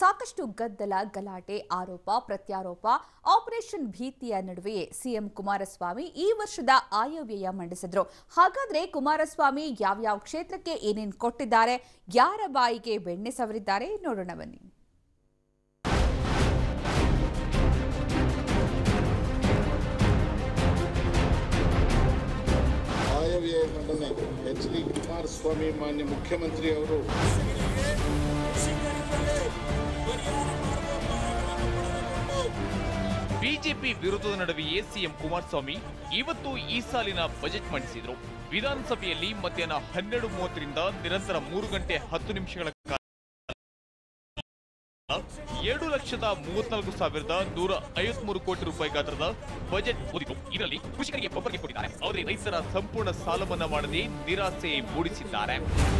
ಸಾಕಷ್ಟು ಗದ್ದಲ ಗಲಾಟೆ ಆರೋಪ ಪ್ರತ್ಯಾರೋಪ ಆಪರೇಷನ್ ಭೀತಿಯ ನಡುವೆಯೇ ಸಿಎಂ ಕುಮಾರಸ್ವಾಮಿ ಈ ವರ್ಷದ ಆಯವ್ಯಯ ಮಂಡಿಸಿದ್ರು ಹಾಗಾದ್ರೆ ಕುಮಾರಸ್ವಾಮಿ ಯಾವ್ಯಾವ ಕ್ಷೇತ್ರಕ್ಕೆ ಏನೇನ್ ಕೊಟ್ಟಿದ್ದಾರೆ ಯಾರ ಬಾಯಿಗೆ ಬೆಣ್ಣೆ ಸವರಿದ್ದಾರೆ ನೋಡೋಣ ಬನ್ನಿ ಆಯವ್ಯಯ ಮಂಡನೆ ಎಚ್ ಡಿ ಕುಮಾರಸ್ವಾಮಿ ಮಾನ್ಯ ಮುಖ್ಯಮಂತ್ರಿ ಅವರು ಬಿಜೆಪಿ ವಿರೋಧದ ನಡುವೆಯೇ ಸಿಎಂ ಕುಮಾರಸ್ವಾಮಿ ಇವತ್ತು ಈ ಸಾಲಿನ ಬಜೆಟ್ ಮಂಡಿಸಿದ್ರು ವಿಧಾನಸಭೆಯಲ್ಲಿ ಮಧ್ಯಾಹ್ನ ಹನ್ನೆರಡು ಮೂವತ್ತರಿಂದ ನಿರಂತರ ಮೂರು ಗಂಟೆ ಹತ್ತು ನಿಮಿಷಗಳ ಕಾಲ ಎರಡು ಲಕ್ಷದ ಮೂವತ್ನಾಲ್ಕು ಸಾವಿರದ ನೂರ ಐವತ್ಮೂರು ಕೋಟಿ ರೂಪಾಯಿ ಗಾತ್ರದ ಬಜೆಟ್ ಓದಿತು ಇದರಲ್ಲಿ ಕೃಷಿಕರಿಗೆ ಒಬ್ಬರಿಗೆ ಕೊಟ್ಟಿದ್ದಾರೆ ಅವರಿಗೆ ರೈತರ ಸಂಪೂರ್ಣ ಸಾಲ ಮನ್ನಾ ಮಾಡದೆ ನಿರಾಸೆ ಮೂಡಿಸಿದ್ದಾರೆ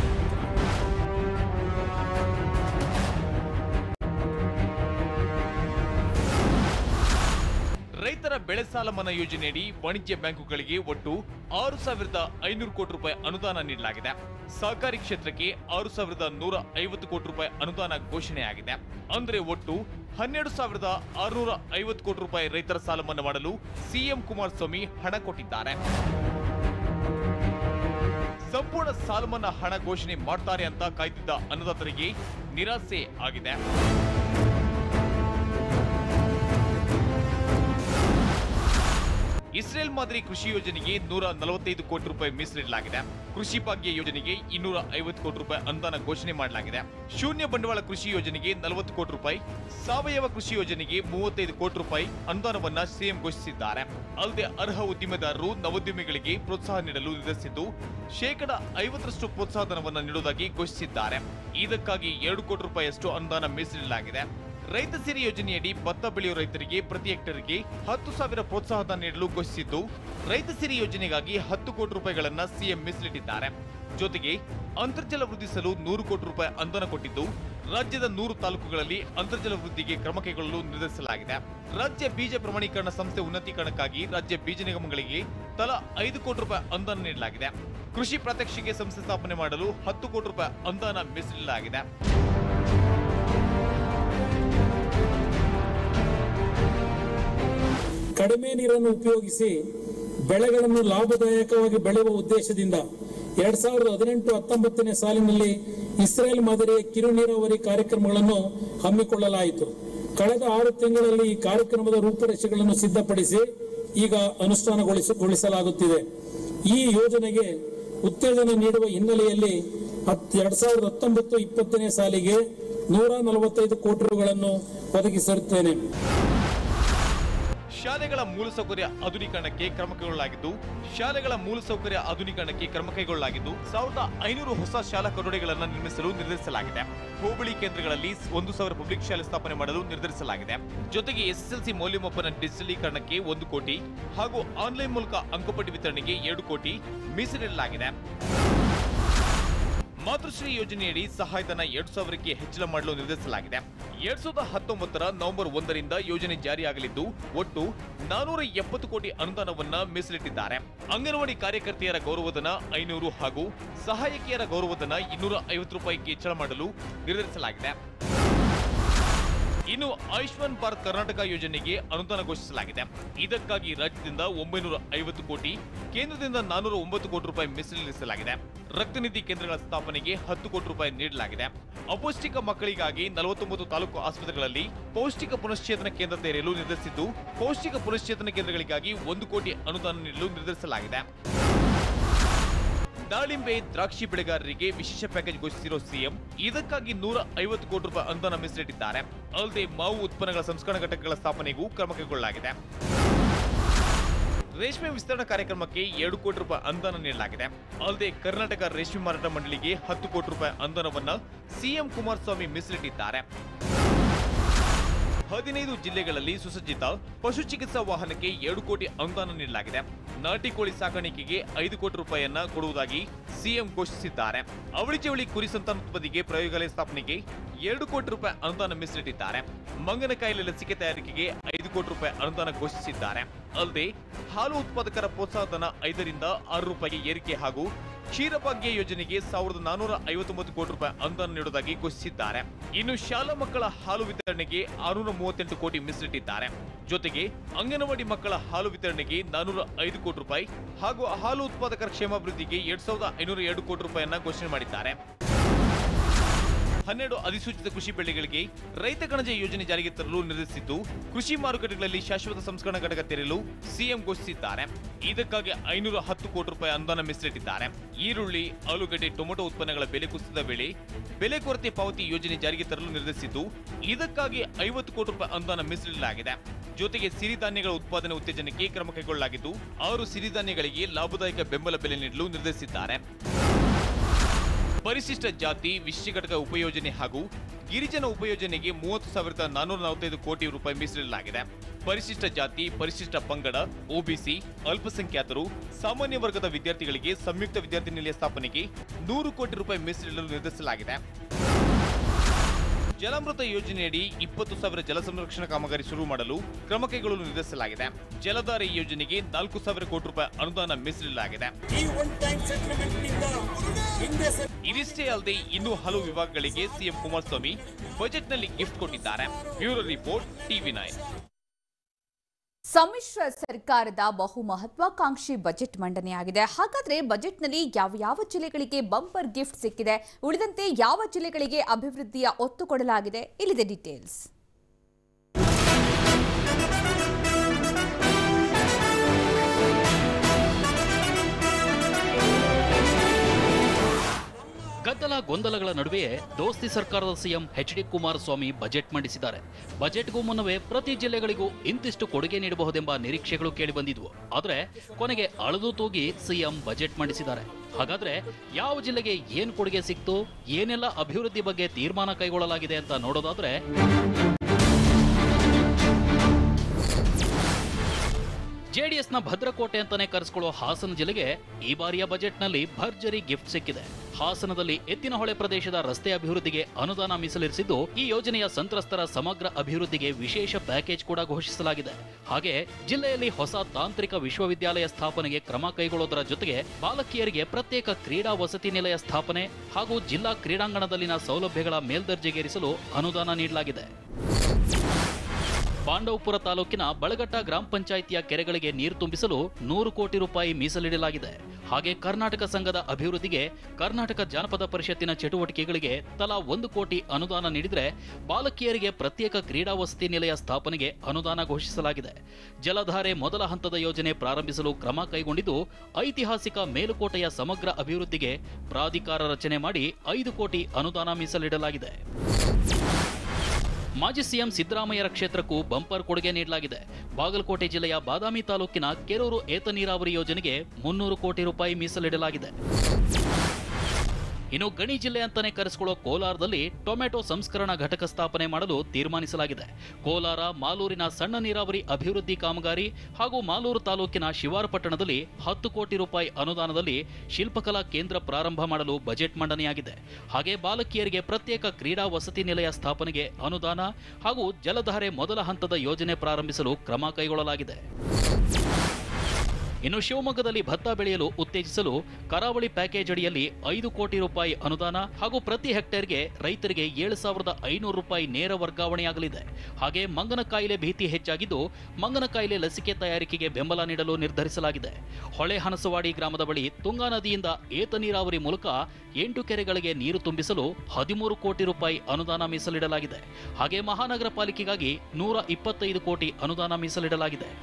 ರೈತರ ಬೆಳೆ ಸಾಲ ಮನ್ನಾ ಯೋಜನೆಯಡಿ ವಾಣಿಜ್ಯ ಬ್ಯಾಂಕುಗಳಿಗೆ ಒಟ್ಟು ಆರು ಸಾವಿರದ ಐನೂರು ಕೋಟಿ ರೂಪಾಯಿ ಅನುದಾನ ನೀಡಲಾಗಿದೆ ಸಹಕಾರಿ ಕ್ಷೇತ್ರಕ್ಕೆ ಆರು ಸಾವಿರದ ನೂರ ಐವತ್ತು ಕೋಟಿ ರೂಪಾಯಿ ಅನುದಾನ ಘೋಷಣೆಯಾಗಿದೆ ಅಂದ್ರೆ ಒಟ್ಟು ಹನ್ನೆರಡು ಸಾವಿರದ ಆರುನೂರ ಐವತ್ತು ಕೋಟಿ ರೂಪಾಯಿ ರೈತರ ಸಾಲ ಮನ್ನಾ ಮಾಡಲು ಸಿಎಂ ಕುಮಾರಸ್ವಾಮಿ ಹಣ ಕೊಟ್ಟಿದ್ದಾರೆ ಸಂಪೂರ್ಣ ಸಾಲ ಮನ್ನಾ ಹಣ ಘೋಷಣೆ ಮಾಡ್ತಾರೆ ಅಂತ ಕಾಯ್ದಿದ್ದ ಅನ್ನದಾತರಿಗೆ ನಿರಾಸೆ ಆಗಿದೆ ಇಸ್ರೇಲ್ ಮಾದರಿ ಕೃಷಿ ಯೋಜನೆಗೆ ನೂರ ನಲವತ್ತೈದು ಕೋಟಿ ರೂಪಾಯಿ ಮೀಸಲಿಡಲಾಗಿದೆ ಕೃಷಿ ಭಾಗ್ಯ ಯೋಜನೆಗೆ ಇನ್ನೂರ ಐವತ್ತು ಕೋಟಿ ರೂಪಾಯಿ ಅನುದಾನ ಘೋಷಣೆ ಮಾಡಲಾಗಿದೆ ಶೂನ್ಯ ಬಂಡವಾಳ ಕೃಷಿ ಯೋಜನೆಗೆ ನಲವತ್ತು ಕೋಟಿ ರೂಪಾಯಿ ಸಾವಯವ ಕೃಷಿ ಯೋಜನೆಗೆ ಮೂವತ್ತೈದು ಕೋಟಿ ರೂಪಾಯಿ ಅನುದಾನವನ್ನ ಸಿಎಂ ಘೋಷಿಸಿದ್ದಾರೆ ಅಲ್ಲದೆ ಅರ್ಹ ಉದ್ದಿಮೆದಾರರು ನವೋದ್ಯಮಿಗಳಿಗೆ ಪ್ರೋತ್ಸಾಹ ನೀಡಲು ನಿರ್ಧರಿಸಿದ್ದು ಶೇಕಡ ಐವತ್ತರಷ್ಟು ಪ್ರೋತ್ಸಾಹಧನವನ್ನು ನೀಡುವುದಾಗಿ ಘೋಷಿಸಿದ್ದಾರೆ ಇದಕ್ಕಾಗಿ ಎರಡು ಕೋಟಿ ರೂಪಾಯಿಯಷ್ಟು ಅನುದಾನ ಮೀಸಲಿಡಲಾಗಿದೆ ರೈತ ಸಿರಿ ಯೋಜನೆಯಡಿ ಭತ್ತ ಬೆಳೆಯುವ ರೈತರಿಗೆ ಪ್ರತಿ ಹೆಕ್ಟರ್ಗೆ ಹತ್ತು ಸಾವಿರ ಪ್ರೋತ್ಸಾಹಧನ ನೀಡಲು ಘೋಷಿಸಿದ್ದು ರೈತ ಸಿರಿ ಯೋಜನೆಗಾಗಿ ಹತ್ತು ಕೋಟಿ ರೂಪಾಯಿಗಳನ್ನ ಸಿಎಂ ಮೀಸಲಿಟ್ಟಿದ್ದಾರೆ ಜೊತೆಗೆ ಅಂತರ್ಜಲ ವೃದ್ಧಿಸಲು ನೂರು ಕೋಟಿ ರೂಪಾಯಿ ಅನುದಾನ ಕೊಟ್ಟಿದ್ದು ರಾಜ್ಯದ ನೂರು ತಾಲೂಕುಗಳಲ್ಲಿ ಅಂತರ್ಜಲ ವೃದ್ಧಿಗೆ ಕ್ರಮ ಕೈಗೊಳ್ಳಲು ನಿರ್ಧರಿಸಲಾಗಿದೆ ರಾಜ್ಯ ಬೀಜ ಪ್ರಮಾಣೀಕರಣ ಸಂಸ್ಥೆ ಉನ್ನತೀಕರಣಕ್ಕಾಗಿ ರಾಜ್ಯ ಬೀಜ ನಿಗಮಗಳಿಗೆ ತಲಾ ಐದು ಕೋಟಿ ರೂಪಾಯಿ ಅನುದಾನ ನೀಡಲಾಗಿದೆ ಕೃಷಿ ಪ್ರಾತ್ಯಕ್ಷಿಕೆ ಸಂಸ್ಥೆ ಸ್ಥಾಪನೆ ಮಾಡಲು ಹತ್ತು ಕೋಟಿ ರೂಪಾಯಿ ಅನುದಾನ ಮೀಸಲಿಡಲಾಗಿದೆ ಕಡಿಮೆ ನೀರನ್ನು ಉಪಯೋಗಿಸಿ ಬೆಳೆಗಳನ್ನು ಲಾಭದಾಯಕವಾಗಿ ಬೆಳೆಯುವ ಉದ್ದೇಶದಿಂದ ಎರಡ್ ಸಾವಿರದ ಹದಿನೆಂಟು ಹತ್ತೊಂಬತ್ತನೇ ಸಾಲಿನಲ್ಲಿ ಇಸ್ರೇಲ್ ಮಾದರಿಯ ಕಿರು ನೀರಾವರಿ ಕಾರ್ಯಕ್ರಮಗಳನ್ನು ಹಮ್ಮಿಕೊಳ್ಳಲಾಯಿತು ಕಳೆದ ಆರು ತಿಂಗಳಲ್ಲಿ ಈ ಕಾರ್ಯಕ್ರಮದ ರೂಪುರೇಷೆಗಳನ್ನು ಸಿದ್ಧಪಡಿಸಿ ಈಗ ಅನುಷ್ಠಾನಗೊಳಿಸಗೊಳಿಸಲಾಗುತ್ತಿದೆ ಈ ಯೋಜನೆಗೆ ಉತ್ತೇಜನ ನೀಡುವ ಹಿನ್ನೆಲೆಯಲ್ಲಿ ಹತ್- ಎರಡ್ ಸಾವಿರದ ಹತ್ತೊಂಬತ್ತು ಇಪ್ಪತ್ತನೇ ಸಾಲಿಗೆ ನೂರ ನಲವತ್ತೈದು ಕೋಟಿ ರುಗಳನ್ನು ಒದಗಿಸಿರುತ್ತೇನೆ ಶಾಲೆಗಳ ಮೂಲಸೌಕರ್ಯ ಆಧುನೀಕರಣಕ್ಕೆ ಕ್ರಮ ಕೈಗೊಳ್ಳಲಾಗಿದ್ದು ಶಾಲೆಗಳ ಮೂಲಸೌಕರ್ಯ ಆಧುನೀಕರಣಕ್ಕೆ ಕ್ರಮ ಕೈಗೊಳ್ಳಲಾಗಿದ್ದು ಸಾವಿರದ ಐನೂರು ಹೊಸ ಶಾಲಾ ಕೊಠಡಿಗಳನ್ನು ನಿರ್ಮಿಸಲು ನಿರ್ಧರಿಸಲಾಗಿದೆ ಹೋಬಳಿ ಕೇಂದ್ರಗಳಲ್ಲಿ ಒಂದು ಸಾವಿರ ಪಬ್ಲಿಕ್ ಶಾಲೆ ಸ್ಥಾಪನೆ ಮಾಡಲು ನಿರ್ಧರಿಸಲಾಗಿದೆ ಜೊತೆಗೆ ಎಸ್ಎಸ್ಎಲ್ಸಿ ಮೌಲ್ಯಮಾಪನ ಡಿಜಿಟಲೀಕರಣಕ್ಕೆ ಒಂದು ಕೋಟಿ ಹಾಗೂ ಆನ್ಲೈನ್ ಮೂಲಕ ಅಂಕಪಟ್ಟಿ ವಿತರಣೆಗೆ ಎರಡು ಕೋಟಿ ಮೀಸಲಿಡಲಾಗಿದೆ ಮಾತೃಶ್ರೀ ಯೋಜನೆಯಡಿ ಸಹಾಯಧನ ಎರಡ್ ಸಾವಿರಕ್ಕೆ ಹೆಚ್ಚಳ ಮಾಡಲು ನಿರ್ಧರಿಸಲಾಗಿದೆ ಎರಡ್ ಸಾವಿರದ ಹತ್ತೊಂಬತ್ತರ ನವೆಂಬರ್ ಒಂದರಿಂದ ಯೋಜನೆ ಜಾರಿಯಾಗಲಿದ್ದು ಒಟ್ಟು ನಾನೂರ ಎಪ್ಪತ್ತು ಕೋಟಿ ಅನುದಾನವನ್ನ ಮೀಸಲಿಟ್ಟಿದ್ದಾರೆ ಅಂಗನವಾಡಿ ಕಾರ್ಯಕರ್ತೆಯರ ಗೌರವಧನ ಐನೂರು ಹಾಗೂ ಸಹಾಯಕಿಯರ ಗೌರವಧನ ಇನ್ನೂರ ಐವತ್ತು ರೂಪಾಯಿಗೆ ಹೆಚ್ಚಳ ಮಾಡಲು ನಿರ್ಧರಿಸಲಾಗಿದೆ ಇನ್ನು ಆಯುಷ್ಮಾನ್ ಭಾರತ್ ಕರ್ನಾಟಕ ಯೋಜನೆಗೆ ಅನುದಾನ ಘೋಷಿಸಲಾಗಿದೆ ಇದಕ್ಕಾಗಿ ರಾಜ್ಯದಿಂದ ಒಂಬೈನೂರ ಐವತ್ತು ಕೋಟಿ ಕೇಂದ್ರದಿಂದ ನಾನೂರ ಒಂಬತ್ತು ಕೋಟಿ ರೂಪಾಯಿ ಮೀಸಲಿರಿಸಲಾಗಿದೆ ರಕ್ತನಿಧಿ ಕೇಂದ್ರಗಳ ಸ್ಥಾಪನೆಗೆ ಹತ್ತು ಕೋಟಿ ರೂಪಾಯಿ ನೀಡಲಾಗಿದೆ ಅಪೌಷ್ಟಿಕ ಮಕ್ಕಳಿಗಾಗಿ ನಲವತ್ತೊಂಬತ್ತು ತಾಲೂಕು ಆಸ್ಪತ್ರೆಗಳಲ್ಲಿ ಪೌಷ್ಟಿಕ ಪುನಶ್ಚೇತನ ಕೇಂದ್ರ ತೆರೆಯಲು ನಿರ್ಧರಿಸಿದ್ದು ಪೌಷ್ಟಿಕ ಪುನಶ್ಚೇತನ ಕೇಂದ್ರಗಳಿಗಾಗಿ ಒಂದು ಕೋಟಿ ಅನುದಾನ ನೀಡಲು ನಿರ್ಧರಿಸಲಾಗಿದೆ ದಾಳಿಂಬೆ ದ್ರಾಕ್ಷಿ ಬೆಳೆಗಾರರಿಗೆ ವಿಶೇಷ ಪ್ಯಾಕೇಜ್ ಘೋಷಿಸಿರುವ ಸಿಎಂ ಇದಕ್ಕಾಗಿ ನೂರ ಐವತ್ತು ಕೋಟಿ ರೂಪಾಯಿ ಅನುದಾನ ಮೀಸಲಿಟ್ಟಿದ್ದಾರೆ ಅಲ್ಲದೆ ಮಾವು ಉತ್ಪನ್ನಗಳ ಸಂಸ್ಕರಣಾ ಘಟಕಗಳ ಸ್ಥಾಪನೆಗೂ ಕ್ರಮ ಕೈಗೊಳ್ಳಲಾಗಿದೆ ರೇಷ್ಮೆ ವಿಸ್ತರಣಾ ಕಾರ್ಯಕ್ರಮಕ್ಕೆ ಎರಡು ಕೋಟಿ ರೂಪಾಯಿ ಅನುದಾನ ನೀಡಲಾಗಿದೆ ಅಲ್ಲದೆ ಕರ್ನಾಟಕ ರೇಷ್ಮೆ ಮಾರಾಟ ಮಂಡಳಿಗೆ ಹತ್ತು ಕೋಟಿ ರೂಪಾಯಿ ಅನುದಾನವನ್ನ ಸಿಎಂ ಕುಮಾರಸ್ವಾಮಿ ಮೀಸಲಿಟ್ಟಿದ್ದಾರೆ ಹದಿನೈದು ಜಿಲ್ಲೆಗಳಲ್ಲಿ ಸುಸಜ್ಜಿತ ಪಶು ಚಿಕಿತ್ಸಾ ವಾಹನಕ್ಕೆ ಎರಡು ಕೋಟಿ ಅನುದಾನ ನೀಡಲಾಗಿದೆ ನಾಟಿ ಕೋಳಿ ಸಾಕಾಣಿಕೆಗೆ ಐದು ಕೋಟಿ ರೂಪಾಯಿಯನ್ನ ಕೊಡುವುದಾಗಿ ಸಿಎಂ ಘೋಷಿಸಿದ್ದಾರೆ ಅವಳಿ ಜವಳಿ ಕುರಿ ಸಂತಾನೋತ್ಪತ್ತಿಗೆ ಪ್ರಯೋಗಾಲಯ ಸ್ಥಾಪನೆಗೆ ಎರಡು ಕೋಟಿ ರೂಪಾಯಿ ಅನುದಾನ ಮೀಸಲಿಟ್ಟಿದ್ದಾರೆ ಮಂಗನ ಕಾಯಿಲೆ ಲಸಿಕೆ ತಯಾರಿಕೆಗೆ ಐದು ಕೋಟಿ ರೂಪಾಯಿ ಅನುದಾನ ಘೋಷಿಸಿದ್ದಾರೆ ಅಲ್ಲದೆ ಹಾಲು ಉತ್ಪಾದಕರ ಪ್ರೋತ್ಸಾಹಧನ ಐದರಿಂದ ಆರು ರೂಪಾಯಿಗೆ ಏರಿಕೆ ಹಾಗೂ ಕ್ಷೀರಭಾಗ್ಯ ಯೋಜನೆಗೆ ಸಾವಿರದ ನಾನೂರ ಐವತ್ತೊಂಬತ್ತು ಕೋಟಿ ರೂಪಾಯಿ ಅನುದಾನ ನೀಡುವುದಾಗಿ ಘೋಷಿಸಿದ್ದಾರೆ ಇನ್ನು ಶಾಲಾ ಮಕ್ಕಳ ಹಾಲು ವಿತರಣೆಗೆ ಆರುನೂರ ಮೂವತ್ತೆಂಟು ಕೋಟಿ ಮೀಸಲಿಟ್ಟಿದ್ದಾರೆ ಜೊತೆಗೆ ಅಂಗನವಾಡಿ ಮಕ್ಕಳ ಹಾಲು ವಿತರಣೆಗೆ ನಾನೂರ ಐದು ಕೋಟಿ ರೂಪಾಯಿ ಹಾಗೂ ಹಾಲು ಉತ್ಪಾದಕರ ಕ್ಷೇಮಾಭಿವೃದ್ಧಿಗೆ ಎರಡ್ ಸಾವಿರದ ಐನೂರ ಎರಡು ಕೋಟಿ ರೂಪಾಯಿಯನ್ನ ಘೋಷಣೆ ಮಾಡಿದ್ದಾರೆ ಹನ್ನೆರಡು ಅಧಿಸೂಚಿತ ಕೃಷಿ ಬೆಳೆಗಳಿಗೆ ರೈತ ಕಣಜ ಯೋಜನೆ ಜಾರಿಗೆ ತರಲು ನಿರ್ಧರಿಸಿದ್ದು ಕೃಷಿ ಮಾರುಕಟ್ಟೆಗಳಲ್ಲಿ ಶಾಶ್ವತ ಸಂಸ್ಕರಣಾ ಘಟಕ ತೆರೆಯಲು ಸಿಎಂ ಘೋಷಿಸಿದ್ದಾರೆ ಇದಕ್ಕಾಗಿ ಐನೂರ ಹತ್ತು ಕೋಟಿ ರೂಪಾಯಿ ಅನುದಾನ ಮೀಸಲಿಟ್ಟಿದ್ದಾರೆ ಈರುಳ್ಳಿ ಆಲೂಗಡ್ಡೆ ಟೊಮೆಟೊ ಉತ್ಪನ್ನಗಳ ಬೆಲೆ ಕುಸಿದ ವೇಳೆ ಬೆಲೆ ಕೊರತೆ ಪಾವತಿ ಯೋಜನೆ ಜಾರಿಗೆ ತರಲು ನಿರ್ಧರಿಸಿದ್ದು ಇದಕ್ಕಾಗಿ ಐವತ್ತು ಕೋಟಿ ರೂಪಾಯಿ ಅನುದಾನ ಮೀಸಲಿಡಲಾಗಿದೆ ಜೊತೆಗೆ ಸಿರಿಧಾನ್ಯಗಳ ಉತ್ಪಾದನೆ ಉತ್ತೇಜನಕ್ಕೆ ಕ್ರಮ ಕೈಗೊಳ್ಳಲಾಗಿದ್ದು ಆರು ಸಿರಿಧಾನ್ಯಗಳಿಗೆ ಲಾಭದಾಯಕ ಬೆಂಬಲ ಬೆಲೆ ನೀಡಲು ನಿರ್ಧರಿಸಿದ್ದಾರೆ ಪರಿಶಿಷ್ಟ ಜಾತಿ ವಿಶೇಷ ಘಟಕ ಉಪಯೋಜನೆ ಹಾಗೂ ಗಿರಿಜನ ಉಪಯೋಜನೆಗೆ ಮೂವತ್ತು ಸಾವಿರದ ನಾನೂರ ನಲವತ್ತೈದು ಕೋಟಿ ರೂಪಾಯಿ ಮೀಸಲಿಡಲಾಗಿದೆ ಪರಿಶಿಷ್ಟ ಜಾತಿ ಪರಿಶಿಷ್ಟ ಪಂಗಡ ಒಬಿಸಿ ಅಲ್ಪಸಂಖ್ಯಾತರು ಸಾಮಾನ್ಯ ವರ್ಗದ ವಿದ್ಯಾರ್ಥಿಗಳಿಗೆ ಸಂಯುಕ್ತ ವಿದ್ಯಾರ್ಥಿ ನಿಲಯ ಸ್ಥಾಪನೆಗೆ ನೂರು ಕೋಟಿ ರೂಪಾಯಿ ಮೀಸಲಿಡಲು ನಿರ್ಧರಿಸಲಾಗಿದೆ ಜಲಾಮೃತ ಯೋಜನೆಯಡಿ ಇಪ್ಪತ್ತು ಸಾವಿರ ಜಲ ಸಂರಕ್ಷಣಾ ಕಾಮಗಾರಿ ಶುರು ಮಾಡಲು ಕ್ರಮ ಕೈಗೊಳ್ಳಲು ನಿರ್ಧರಿಸಲಾಗಿದೆ ಜಲಧಾರೆ ಯೋಜನೆಗೆ ನಾಲ್ಕು ಸಾವಿರ ಕೋಟಿ ರೂಪಾಯಿ ಅನುದಾನ ಮೀಸಲಿಡಲಾಗಿದೆ ಈ ಒನ್ ಟೈಮ್ ಸೆಟಲ್ಮೆಂಟ್ ನಿಂದ ಹಿಂದೆ ಸರ್ ಇದಿಷ್ಟೇ ಅಲ್ಲದೆ ಇನ್ನೂ ಹಲವು ವಿಭಾಗಗಳಿಗೆ ಸಿಎಂ ಕುಮಾರಸ್ವಾಮಿ ಬಜೆಟ್ನಲ್ಲಿ ಗಿಫ್ಟ್ ಕೊಟ್ಟಿದ್ದಾರೆ ಬ್ಯೂರೋ ರಿಪೋರ್ಟ್ ಟಿವಿ ನೈನ್ ಸಮ್ಮಿಶ್ರ ಸರ್ಕಾರದ ಬಹು ಮಹತ್ವಾಕಾಂಕ್ಷಿ ಬಜೆಟ್ ಮಂಡನೆಯಾಗಿದೆ ಹಾಗಾದ್ರೆ ಬಜೆಟ್ನಲ್ಲಿ ಯಾವ ಯಾವ ಜಿಲ್ಲೆಗಳಿಗೆ ಬಂಪರ್ ಗಿಫ್ಟ್ ಸಿಕ್ಕಿದೆ ಉಳಿದಂತೆ ಯಾವ ಜಿಲ್ಲೆಗಳಿಗೆ ಅಭಿವೃದ್ಧಿಯ ಒತ್ತು ಕೊಡಲಾಗಿದೆ ಇಲ್ಲಿದೆ ಡೀಟೇಲ್ಸ್ ಗದ್ದಲ ಗೊಂದಲಗಳ ನಡುವೆಯೇ ದೋಸ್ತಿ ಸರ್ಕಾರದ CM H D Kumaraswamy budget ಮಂಡಿಸಿದ್ದಾರೆ ಬಜೆಟ್ಗೂ ಮುನ್ನವೇ ಪ್ರತಿ ಜಿಲ್ಲೆಗಳಿಗೂ ಇಂತಿಷ್ಟು ಕೊಡುಗೆ ನೀಡಬಹುದೆಂಬ ನಿರೀಕ್ಷೆಗಳು ಕೇಳಿಬಂದಿದ್ವು ಆದರೆ ಕೊನೆಗೆ ಅಳದು ತೂಗಿ ಸಿಎಂ ಬಜೆಟ್ ಮಂಡಿಸಿದ್ದಾರೆ ಹಾಗಾದ್ರೆ ಯಾವ ಜಿಲ್ಲೆಗೆ ಏನ್ ಕೊಡುಗೆ ಸಿಕ್ತು ಏನೆಲ್ಲ ಅಭಿವೃದ್ಧಿ ಬಗ್ಗೆ ತೀರ್ಮಾನ ಕೈಗೊಳ್ಳಲಾಗಿದೆ ಅಂತ ನೋಡೋದಾದ್ರೆ ಜೆಡಿಎಸ್ನ ಭದ್ರಕೋಟೆ ಅಂತಾನೆ ಕರೆಸ್ಕೊಳ್ಳೋ ಹಾಸನ ಜಿಲ್ಲೆಗೆ ಈ ಬಾರಿಯ ಬಜೆಟ್ನಲ್ಲಿ ಭರ್ಜರಿ ಗಿಫ್ಟ್ ಸಿಕ್ಕಿದೆ ಹಾಸನದಲ್ಲಿ ಎತ್ತಿನಹೊಳೆ ಪ್ರದೇಶದ ರಸ್ತೆ ಅಭಿವೃದ್ಧಿಗೆ ಅನುದಾನ ಮೀಸಲಿರಿಸಿದ್ದು ಈ ಯೋಜನೆಯ ಸಂತ್ರಸ್ತರ ಸಮಗ್ರ ಅಭಿವೃದ್ಧಿಗೆ ವಿಶೇಷ ಪ್ಯಾಕೇಜ್ ಕೂಡ ಘೋಷಿಸಲಾಗಿದೆ ಹಾಗೆ ಜಿಲ್ಲೆಯಲ್ಲಿ ಹೊಸ ತಾಂತ್ರಿಕ ವಿಶ್ವವಿದ್ಯಾಲಯ ಸ್ಥಾಪನೆಗೆ ಕ್ರಮ ಕೈಗೊಳ್ಳೋದರ ಜೊತೆಗೆ ಬಾಲಕಿಯರಿಗೆ ಪ್ರತ್ಯೇಕ ಕ್ರೀಡಾ ವಸತಿ ನಿಲಯ ಸ್ಥಾಪನೆ ಹಾಗೂ ಜಿಲ್ಲಾ ಕ್ರೀಡಾಂಗಣದಲ್ಲಿನ ಸೌಲಭ್ಯಗಳ ಮೇಲ್ದರ್ಜೆಗೇರಿಸಲು ಅನುದಾನ ನೀಡಲಾಗಿದೆ ಪಾಂಡವಪುರ ತಾಲೂಕಿನ ಬಳಗಟ್ಟ ಗ್ರಾಮ ಪಂಚಾಯಿತಿಯ ಕೆರೆಗಳಿಗೆ ನೀರು ತುಂಬಿಸಲು ನೂರು ಕೋಟಿ ರೂಪಾಯಿ ಮೀಸಲಿಡಲಾಗಿದೆ ಹಾಗೆ ಕರ್ನಾಟಕ ಸಂಘದ ಅಭಿವೃದ್ಧಿಗೆ ಕರ್ನಾಟಕ ಜಾನಪದ ಪರಿಷತ್ತಿನ ಚಟುವಟಿಕೆಗಳಿಗೆ ತಲಾ ಒಂದು ಕೋಟಿ ಅನುದಾನ ನೀಡಿದರೆ ಬಾಲಕಿಯರಿಗೆ ಪ್ರತ್ಯೇಕ ಕ್ರೀಡಾ ವಸತಿ ನಿಲಯ ಸ್ಥಾಪನೆಗೆ ಅನುದಾನ ಘೋಷಿಸಲಾಗಿದೆ ಜಲಧಾರೆ ಮೊದಲ ಹಂತದ ಯೋಜನೆ ಪ್ರಾರಂಭಿಸಲು ಕ್ರಮ ಕೈಗೊಂಡಿದ್ದು ಐತಿಹಾಸಿಕ ಮೇಲುಕೋಟೆಯ ಸಮಗ್ರ ಅಭಿವೃದ್ಧಿಗೆ ಪ್ರಾಧಿಕಾರ ರಚನೆ ಮಾಡಿ ಐದು ಕೋಟಿ ಅನುದಾನ ಮೀಸಲಿಡಲಾಗಿದೆ ಮಾಜಿ ಸಿಎಂ ಸಿದ್ದರಾಮಯ್ಯರ ಕ್ಷೇತ್ರಕ್ಕೂ ಬಂಪರ್ ಕೊಡುಗೆ ನೀಡಲಾಗಿದೆ ಬಾಗಲಕೋಟೆ ಜಿಲ್ಲೆಯ ಬಾದಾಮಿ ತಾಲೂಕಿನ ಕೆರೂರು ಏತ ನೀರಾವರಿ ಯೋಜನೆಗೆ ಮುನ್ನೂರು ಕೋಟಿ ರೂಪಾಯಿ ಮೀಸಲಿಡಲಾಗಿದೆ ಇನ್ನು ಗಣಿ ಜಿಲ್ಲೆ ಅಂತಾನೆ ಕರೆಸಿಕೊಳ್ಳೋ ಕೋಲಾರದಲ್ಲಿ ಟೊಮೆಟೊ ಸಂಸ್ಕರಣಾ ಘಟಕ ಸ್ಥಾಪನೆ ಮಾಡಲು ತೀರ್ಮಾನಿಸಲಾಗಿದೆ ಕೋಲಾರ ಮಾಲೂರಿನ ಸಣ್ಣ ನೀರಾವರಿ ಅಭಿವೃದ್ಧಿ ಕಾಮಗಾರಿ ಹಾಗೂ ಮಾಲೂರು ತಾಲೂಕಿನ ಶಿವಾರಪಟ್ಟಣದಲ್ಲಿ ಹತ್ತು ಕೋಟಿ ರೂಪಾಯಿ ಅನುದಾನದಲ್ಲಿ ಶಿಲ್ಪಕಲಾ ಕೇಂದ್ರ ಪ್ರಾರಂಭ ಮಾಡಲು ಬಜೆಟ್ ಮಂಡನೆಯಾಗಿದೆ ಹಾಗೆ ಬಾಲಕಿಯರಿಗೆ ಪ್ರತ್ಯೇಕ ಕ್ರೀಡಾ ವಸತಿ ನಿಲಯ ಸ್ಥಾಪನೆಗೆ ಅನುದಾನ ಹಾಗೂ ಜಲಧಾರೆ ಮೊದಲ ಹಂತದ ಯೋಜನೆ ಪ್ರಾರಂಭಿಸಲು ಕ್ರಮ ಕೈಗೊಳ್ಳಲಾಗಿದೆ ಇನ್ನು ಶಿವಮೊಗ್ಗದಲ್ಲಿ ಭತ್ತ ಬೆಳೆಯಲು ಉತ್ತೇಜಿಸಲು ಕರಾವಳಿ ಪ್ಯಾಕೇಜ್ ಅಡಿಯಲ್ಲಿ ಐದು ಕೋಟಿ ರೂಪಾಯಿ ಅನುದಾನ ಹಾಗೂ ಪ್ರತಿ ಹೆಕ್ಟೇರ್ಗೆ ರೈತರಿಗೆ ಏಳು ಸಾವಿರದ ಐನೂರು ರೂಪಾಯಿ ನೇರ ವರ್ಗಾವಣೆಯಾಗಲಿದೆ ಹಾಗೆ ಮಂಗನ ಕಾಯಿಲೆ ಭೀತಿ ಹೆಚ್ಚಾಗಿದ್ದು ಮಂಗನ ಕಾಯಿಲೆ ಲಸಿಕೆ ತಯಾರಿಕೆಗೆ ಬೆಂಬಲ ನೀಡಲು ನಿರ್ಧರಿಸಲಾಗಿದೆ ಹೊಳೆ ಹನಸವಾಡಿ ಗ್ರಾಮದ ಬಳಿ ತುಂಗಾ ನದಿಯಿಂದ ಏತ ನೀರಾವರಿ ಮೂಲಕ ಎಂಟು ಕೆರೆಗಳಿಗೆ ನೀರು ತುಂಬಿಸಲು ಹದಿಮೂರು ಕೋಟಿ ರೂಪಾಯಿ ಅನುದಾನ ಮೀಸಲಿಡಲಾಗಿದೆ ಹಾಗೆ ಮಹಾನಗರ ಪಾಲಿಕೆಗಾಗಿ ನೂರ ಇಪ್ಪತ್ತೈದು ಕೋಟಿ ಅನುದಾನ ಮೀಸಲಿಡಲಾಗಿದೆ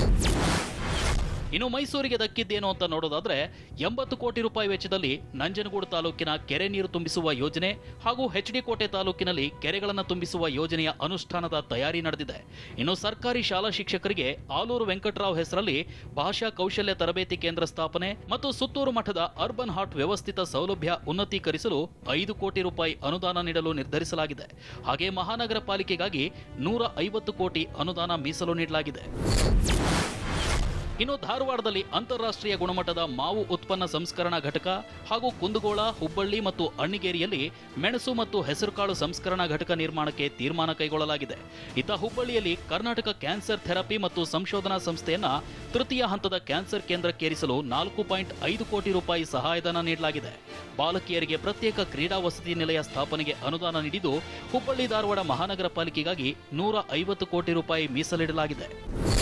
ಇನ್ನು ಮೈಸೂರಿಗೆ ದಕ್ಕಿದ್ದೇನು ಅಂತ ನೋಡೋದಾದ್ರೆ ಎಂಬತ್ತು ಕೋಟಿ ರೂಪಾಯಿ ವೆಚ್ಚದಲ್ಲಿ ನಂಜನಗೂಡು ತಾಲೂಕಿನ ಕೆರೆ ನೀರು ತುಂಬಿಸುವ ಯೋಜನೆ ಹಾಗೂ ಎಚ್ ಡಿ ಕೋಟೆ ತಾಲೂಕಿನಲ್ಲಿ ಕೆರೆಗಳನ್ನು ತುಂಬಿಸುವ ಯೋಜನೆಯ ಅನುಷ್ಠಾನದ ತಯಾರಿ ನಡೆದಿದೆ ಇನ್ನು ಸರ್ಕಾರಿ ಶಾಲಾ ಶಿಕ್ಷಕರಿಗೆ ಆಲೂರು ವೆಂಕಟರಾವ್ ಹೆಸರಲ್ಲಿ ಭಾಷಾ ಕೌಶಲ್ಯ ತರಬೇತಿ ಕೇಂದ್ರ ಸ್ಥಾಪನೆ ಮತ್ತು ಸುತ್ತೂರು ಮಠದ ಅರ್ಬನ್ ಹಾಟ್ ವ್ಯವಸ್ಥಿತ ಸೌಲಭ್ಯ ಉನ್ನತೀಕರಿಸಲು ಐದು ಕೋಟಿ ರೂಪಾಯಿ ಅನುದಾನ ನೀಡಲು ನಿರ್ಧರಿಸಲಾಗಿದೆ ಹಾಗೆ ಮಹಾನಗರ ಪಾಲಿಕೆಗಾಗಿ ನೂರ ಐವತ್ತು ಕೋಟಿ ಅನುದಾನ ಮೀಸಲು ನೀಡಲಾಗಿದೆ ಇನ್ನು ಧಾರವಾಡದಲ್ಲಿ ಅಂತಾರಾಷ್ಟ್ರೀಯ ಗುಣಮಟ್ಟದ ಮಾವು ಉತ್ಪನ್ನ ಸಂಸ್ಕರಣಾ ಘಟಕ ಹಾಗೂ ಕುಂದಗೋಳ ಹುಬ್ಬಳ್ಳಿ ಮತ್ತು ಅಣ್ಣಿಗೇರಿಯಲ್ಲಿ ಮೆಣಸು ಮತ್ತು ಹೆಸರುಕಾಳು ಸಂಸ್ಕರಣಾ ಘಟಕ ನಿರ್ಮಾಣಕ್ಕೆ ತೀರ್ಮಾನ ಕೈಗೊಳ್ಳಲಾಗಿದೆ ಇತ್ತ ಹುಬ್ಬಳ್ಳಿಯಲ್ಲಿ ಕರ್ನಾಟಕ ಕ್ಯಾನ್ಸರ್ ಥೆರಪಿ ಮತ್ತು ಸಂಶೋಧನಾ ಸಂಸ್ಥೆಯನ್ನ ತೃತೀಯ ಹಂತದ ಕ್ಯಾನ್ಸರ್ ಕೇಂದ್ರಕ್ಕೇರಿಸಲು ನಾಲ್ಕು ಪಾಯಿಂಟ್ ಐದು ಕೋಟಿ ರೂಪಾಯಿ ಸಹಾಯಧನ ನೀಡಲಾಗಿದೆ ಬಾಲಕಿಯರಿಗೆ ಪ್ರತ್ಯೇಕ ಕ್ರೀಡಾ ವಸತಿ ನಿಲಯ ಸ್ಥಾಪನೆಗೆ ಅನುದಾನ ನೀಡಿದ್ದು ಹುಬ್ಬಳ್ಳಿ ಧಾರವಾಡ ಮಹಾನಗರ ಪಾಲಿಕೆಗಾಗಿ ನೂರ ಐವತ್ತು ಕೋಟಿ ರೂಪಾಯಿ ಮೀಸಲಿಡಲಾಗಿದೆ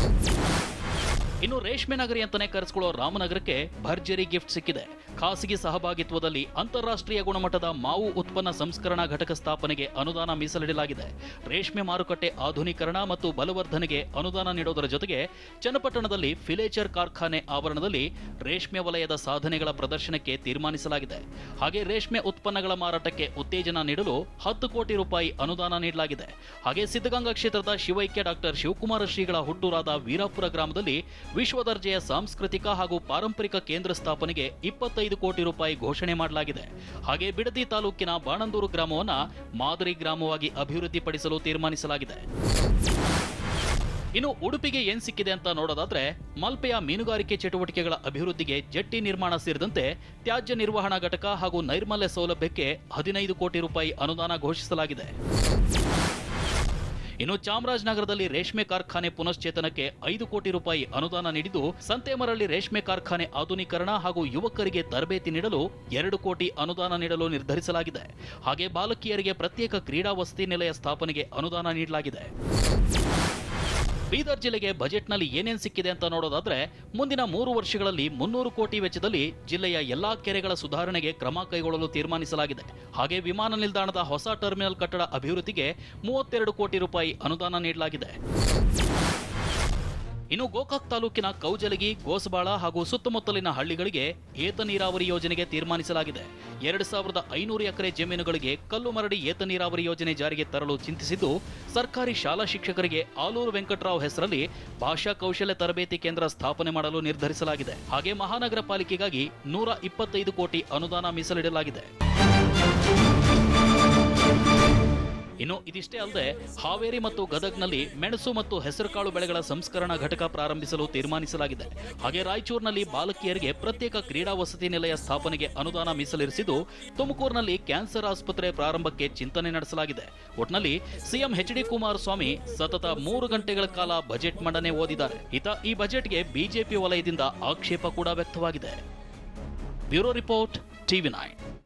ಇನ್ನು ರೇಷ್ಮೆ ನಗರಿ ಅಂತಾನೆ ಕರೆಸಿಕೊಳ್ಳೋ ರಾಮನಗರಕ್ಕೆ ಭರ್ಜರಿ ಗಿಫ್ಟ್ ಸಿಕ್ಕಿದೆ ಖಾಸಗಿ ಸಹಭಾಗಿತ್ವದಲ್ಲಿ ಅಂತಾರಾಷ್ಟ್ರೀಯ ಗುಣಮಟ್ಟದ ಮಾವು ಉತ್ಪನ್ನ ಸಂಸ್ಕರಣಾ ಘಟಕ ಸ್ಥಾಪನೆಗೆ ಅನುದಾನ ಮೀಸಲಿಡಲಾಗಿದೆ ರೇಷ್ಮೆ ಮಾರುಕಟ್ಟೆ ಆಧುನೀಕರಣ ಮತ್ತು ಬಲವರ್ಧನೆಗೆ ಅನುದಾನ ನೀಡೋದರ ಜೊತೆಗೆ ಚನ್ನಪಟ್ಟಣದಲ್ಲಿ ಫಿಲೇಚರ್ ಕಾರ್ಖಾನೆ ಆವರಣದಲ್ಲಿ ರೇಷ್ಮೆ ವಲಯದ ಸಾಧನೆಗಳ ಪ್ರದರ್ಶನಕ್ಕೆ ತೀರ್ಮಾನಿಸಲಾಗಿದೆ ಹಾಗೆ ರೇಷ್ಮೆ ಉತ್ಪನ್ನಗಳ ಮಾರಾಟಕ್ಕೆ ಉತ್ತೇಜನ ನೀಡಲು ಹತ್ತು ಕೋಟಿ ರೂಪಾಯಿ ಅನುದಾನ ನೀಡಲಾಗಿದೆ ಹಾಗೆ ಸಿದ್ಧಗಂಗಾ ಕ್ಷೇತ್ರದ ಶಿವೈಕ್ಯ ಡಾಕ್ಟರ್ ಶಿವಕುಮಾರ ಶ್ರೀಗಳ ಹುಟ್ಟೂರಾದ ವೀರಾಪುರ ಗ್ರಾಮದಲ್ಲಿ ವಿಶ್ವ ದರ್ಜೆಯ ಸಾಂಸ್ಕೃತಿಕ ಹಾಗೂ ಪಾರಂಪರಿಕ ಕೇಂದ್ರ ಸ್ಥಾಪನೆಗೆ ಇಪ್ಪತ್ತೈದು ಕೋಟಿ ರೂಪಾಯಿ ಘೋಷಣೆ ಮಾಡಲಾಗಿದೆ ಹಾಗೆ ಬಿಡದಿ ತಾಲೂಕಿನ ಬಾಣಂದೂರು ಗ್ರಾಮವನ್ನ ಮಾದರಿ ಗ್ರಾಮವಾಗಿ ಅಭಿವೃದ್ಧಿಪಡಿಸಲು ತೀರ್ಮಾನಿಸಲಾಗಿದೆ ಇನ್ನು ಉಡುಪಿಗೆ ಏನ್ ಸಿಕ್ಕಿದೆ ಅಂತ ನೋಡೋದಾದ್ರೆ ಮಲ್ಪೆಯ ಮೀನುಗಾರಿಕೆ ಚಟುವಟಿಕೆಗಳ ಅಭಿವೃದ್ಧಿಗೆ ಜೆಟ್ಟಿ ನಿರ್ಮಾಣ ಸೇರಿದಂತೆ ತ್ಯಾಜ್ಯ ನಿರ್ವಹಣಾ ಘಟಕ ಹಾಗೂ ನೈರ್ಮಲ್ಯ ಸೌಲಭ್ಯಕ್ಕೆ ಹದಿನೈದು ಕೋಟಿ ರೂಪಾಯಿ ಅನುದಾನ ಘೋಷಿಸಲಾಗಿದೆ ಇನ್ನು ಚಾಮರಾಜನಗರದಲ್ಲಿ ರೇಷ್ಮೆ ಕಾರ್ಖಾನೆ ಪುನಶ್ಚೇತನಕ್ಕೆ ಐದು ಕೋಟಿ ರೂಪಾಯಿ ಅನುದಾನ ನೀಡಿದ್ದು ಸಂತೇಮರಳ್ಳಿ ರೇಷ್ಮೆ ಕಾರ್ಖಾನೆ ಆಧುನೀಕರಣ ಹಾಗೂ ಯುವಕರಿಗೆ ತರಬೇತಿ ನೀಡಲು ಎರಡು ಕೋಟಿ ಅನುದಾನ ನೀಡಲು ನಿರ್ಧರಿಸಲಾಗಿದೆ ಹಾಗೆ ಬಾಲಕಿಯರಿಗೆ ಪ್ರತ್ಯೇಕ ಕ್ರೀಡಾ ವಸತಿ ನಿಲಯ ಸ್ಥಾಪನೆಗೆ ಅನುದಾನ ನೀಡಲಾಗಿದೆ ಬೀದರ್ ಜಿಲ್ಲೆಗೆ ಬಜೆಟ್ನಲ್ಲಿ ಏನೇನ್ ಸಿಕ್ಕಿದೆ ಅಂತ ನೋಡೋದಾದ್ರೆ ಮುಂದಿನ ಮೂರು ವರ್ಷಗಳಲ್ಲಿ ಮುನ್ನೂರು ಕೋಟಿ ವೆಚ್ಚದಲ್ಲಿ ಜಿಲ್ಲೆಯ ಎಲ್ಲಾ ಕೆರೆಗಳ ಸುಧಾರಣೆಗೆ ಕ್ರಮ ಕೈಗೊಳ್ಳಲು ತೀರ್ಮಾನಿಸಲಾಗಿದೆ ಹಾಗೆ ವಿಮಾನ ನಿಲ್ದಾಣದ ಹೊಸ ಟರ್ಮಿನಲ್ ಕಟ್ಟಡ ಅಭಿವೃದ್ಧಿಗೆ ಮೂವತ್ತೆರಡು ಕೋಟಿ ರೂಪಾಯಿ ಅನುದಾನ ನೀಡಲಾಗಿದೆ ಇನ್ನು ಗೋಕಾಕ್ ತಾಲೂಕಿನ ಕೌಜಲಗಿ ಗೋಸಬಾಳ ಹಾಗೂ ಸುತ್ತಮುತ್ತಲಿನ ಹಳ್ಳಿಗಳಿಗೆ ಏತ ನೀರಾವರಿ ಯೋಜನೆಗೆ ತೀರ್ಮಾನಿಸಲಾಗಿದೆ ಎರಡು ಸಾವಿರದ ಐನೂರು ಎಕರೆ ಜಮೀನುಗಳಿಗೆ ಕಲ್ಲು ಮರಡಿ ಏತ ನೀರಾವರಿ ಯೋಜನೆ ಜಾರಿಗೆ ತರಲು ಚಿಂತಿಸಿದ್ದು ಸರ್ಕಾರಿ ಶಾಲಾ ಶಿಕ್ಷಕರಿಗೆ ಆಲೂರು ವೆಂಕಟರಾವ್ ಹೆಸರಲ್ಲಿ ಭಾಷಾ ಕೌಶಲ್ಯ ತರಬೇತಿ ಕೇಂದ್ರ ಸ್ಥಾಪನೆ ಮಾಡಲು ನಿರ್ಧರಿಸಲಾಗಿದೆ ಹಾಗೆ ಮಹಾನಗರ ಪಾಲಿಕೆಗಾಗಿ ನೂರ ಇಪ್ಪತ್ತೈದು ಕೋಟಿ ಅನುದಾನ ಮೀಸಲಿಡಲಾಗಿದೆ ಇನ್ನು ಇದಿಷ್ಟೇ ಅಲ್ಲದೆ ಹಾವೇರಿ ಮತ್ತು ಗದಗ್ನಲ್ಲಿ ಮೆಣಸು ಮತ್ತು ಹೆಸರುಕಾಳು ಬೆಳೆಗಳ ಸಂಸ್ಕರಣಾ ಘಟಕ ಪ್ರಾರಂಭಿಸಲು ತೀರ್ಮಾನಿಸಲಾಗಿದೆ ಹಾಗೆ ರಾಯಚೂರಿನಲ್ಲಿ ಬಾಲಕಿಯರಿಗೆ ಪ್ರತ್ಯೇಕ ಕ್ರೀಡಾ ವಸತಿ ನಿಲಯ ಸ್ಥಾಪನೆಗೆ ಅನುದಾನ ಮೀಸಲಿರಿಸಿದ್ದು ತುಮಕೂರಿನಲ್ಲಿ ಕ್ಯಾನ್ಸರ್ ಆಸ್ಪತ್ರೆ ಪ್ರಾರಂಭಕ್ಕೆ ಚಿಂತನೆ ನಡೆಸಲಾಗಿದೆ ಒಟ್ನಲ್ಲಿ ಸಿಎಂ ಎಚ್ ಡಿ ಕುಮಾರಸ್ವಾಮಿ ಸತತ ಮೂರು ಗಂಟೆಗಳ ಕಾಲ ಬಜೆಟ್ ಮಂಡನೆ ಓದಿದ್ದಾರೆ ಇತ ಈ ಬಜೆಟ್ಗೆ ಬಿಜೆಪಿ ವಲಯದಿಂದ ಆಕ್ಷೇಪ ಕೂಡ ವ್ಯಕ್ತವಾಗಿದೆ ಬ್ಯೂರೋ ರಿಪೋರ್ಟ್ ಟಿವಿ ನೈನ್